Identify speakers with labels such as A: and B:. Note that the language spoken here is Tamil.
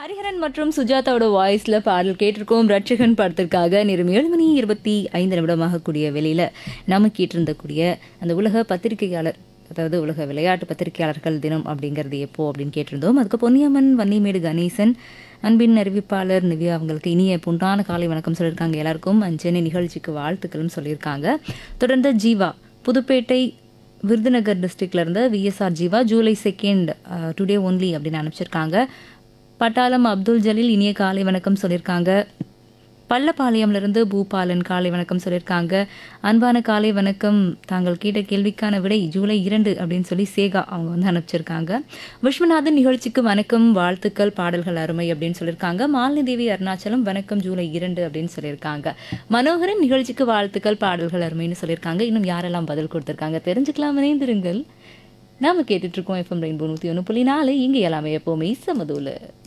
A: ஹரிஹரன் மற்றும் சுஜாதாவோட வாய்ஸ்ல பாடல் கேட்டிருக்கோம் ரட்சகன் படத்திற்காக நேரம் ஏழு மணி இருபத்தி ஐந்து நிமிடமாக கூடிய வெளியில நாம கேட்டிருந்தக்கூடிய அந்த உலக பத்திரிகையாளர் அதாவது உலக விளையாட்டு பத்திரிகையாளர்கள் தினம் அப்படிங்கிறது எப்போ அப்படின்னு கேட்டிருந்தோம் அதுக்கு பொன்னியம்மன் வன்னிமேடு கணேசன் அன்பின் அறிவிப்பாளர் நிவ்யா அவங்களுக்கு இனிய பொன்றான காலை வணக்கம் சொல்லியிருக்காங்க எல்லாருக்கும் சென்னை நிகழ்ச்சிக்கு வாழ்த்துக்களும் சொல்லியிருக்காங்க தொடர்ந்து ஜீவா புதுப்பேட்டை விருதுநகர் டிஸ்ட்ரிக்ட்ல இருந்து VSR Jeeva July second today only அப்படின்னு அனுப்பிச்சிருக்காங்க பட்டாளம் அப்துல் ஜலீல் இனிய காலை வணக்கம் சொல்லியிருக்காங்க பள்ளப்பாளையம்ல இருந்து பூபாலன் காலை வணக்கம் சொல்லியிருக்காங்க அன்பான காலை வணக்கம் தாங்கள் கேட்ட கேள்விக்கான விடை ஜூலை இரண்டு அப்படின்னு சொல்லி சேகா அவங்க வந்து அனுப்பிச்சிருக்காங்க விஸ்வநாதன் நிகழ்ச்சிக்கு வணக்கம் வாழ்த்துக்கள் பாடல்கள் அருமை அப்படின்னு சொல்லியிருக்காங்க மாலினி தேவி அருணாச்சலம் வணக்கம் ஜூலை இரண்டு அப்படின்னு சொல்லியிருக்காங்க மனோகரன் நிகழ்ச்சிக்கு வாழ்த்துக்கள் பாடல்கள் அருமைன்னு சொல்லியிருக்காங்க இன்னும் யாரெல்லாம் பதில் கொடுத்திருக்காங்க தெரிஞ்சுக்கலாம் இணைந்திருங்கள் நாம கேட்டுட்டு இருக்கோம் எஃப்எம் ரெயின்போ நூற்றி ஒன்று புள்ளி நாலு இங்கே எல்லாமே எப்போவுமே சமதூல